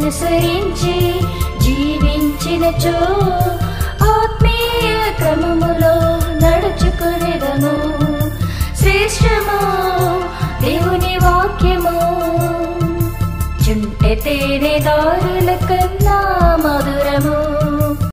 అనుసరించి జీవించినచో ఆత్మీయ క్రమములో నడుచుకునేదము శ్రేష్టము దేవుని వాక్యము చుంటె తేనె దారుల కన్నా